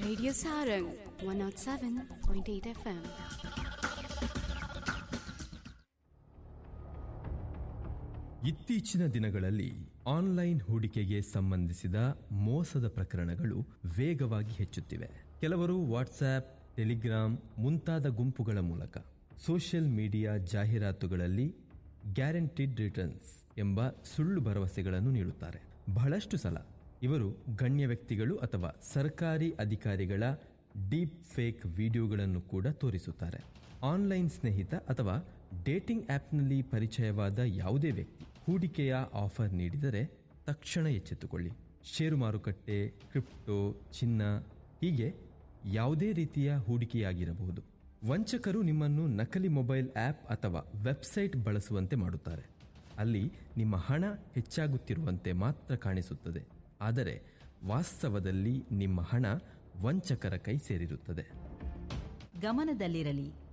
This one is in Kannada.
Radio Sarang 107.8 FM. ಇತ್ತೀಚಿನ ದಿನಗಳಲ್ಲಿ ಆನ್ಲೈನ್ ಹೂಡಿಕೆಗೆ ಸಂಬಂಧಿಸಿದ ಮೋಸದ ಪ್ರಕರಣಗಳು ವೇಗವಾಗಿ ಹೆಚ್ಚುತ್ತಿವೆ ಕೆಲವರು ವಾಟ್ಸ್ಆಪ್ ಟೆಲಿಗ್ರಾಮ್ ಮುಂತಾದ ಗುಂಪುಗಳ ಮೂಲಕ ಸೋಷಿಯಲ್ ಮೀಡಿಯಾ ಜಾಹೀರಾತುಗಳಲ್ಲಿ ಗ್ಯಾರಂಟಿಡ್ ರಿಟರ್ನ್ಸ್ ಎಂಬ ಸುಳ್ಳು ಭರವಸೆಗಳನ್ನು ನೀಡುತ್ತಾರೆ ಬಹಳಷ್ಟು ಸಲ ಇವರು ಗಣ್ಯ ವ್ಯಕ್ತಿಗಳು ಅಥವಾ ಸರ್ಕಾರಿ ಅಧಿಕಾರಿಗಳ ಡೀಪ್ ಫೇಕ್ ವಿಡಿಯೋಗಳನ್ನು ಕೂಡ ತೋರಿಸುತ್ತಾರೆ ಆನ್ಲೈನ್ ಸ್ನೇಹಿತ ಅಥವಾ ಡೇಟಿಂಗ್ ಆಪ್ನಲ್ಲಿ ಪರಿಚಯವಾದ ಯಾವುದೇ ವ್ಯಕ್ತಿ ಹೂಡಿಕೆಯ ಆಫರ್ ನೀಡಿದರೆ ತಕ್ಷಣ ಎಚ್ಚೆತ್ತುಕೊಳ್ಳಿ ಷೇರು ಮಾರುಕಟ್ಟೆ ಕ್ರಿಪ್ಟೋ ಚಿನ್ನ ಹೀಗೆ ಯಾವುದೇ ರೀತಿಯ ಹೂಡಿಕೆಯಾಗಿರಬಹುದು ವಂಚಕರು ನಿಮ್ಮನ್ನು ನಕಲಿ ಮೊಬೈಲ್ ಆಪ್ ಅಥವಾ ವೆಬ್ಸೈಟ್ ಬಳಸುವಂತೆ ಮಾಡುತ್ತಾರೆ ಅಲ್ಲಿ ನಿಮ್ಮ ಹಣ ಹೆಚ್ಚಾಗುತ್ತಿರುವಂತೆ ಮಾತ್ರ ಕಾಣಿಸುತ್ತದೆ ಆದರೆ ವಾಸ್ತವದಲ್ಲಿ ನಿಮ್ಮ ಹಣ ವಂಚಕರ ಕೈ ಸೇರಿರುತ್ತದೆ ಗಮನದಲ್ಲಿರಲಿ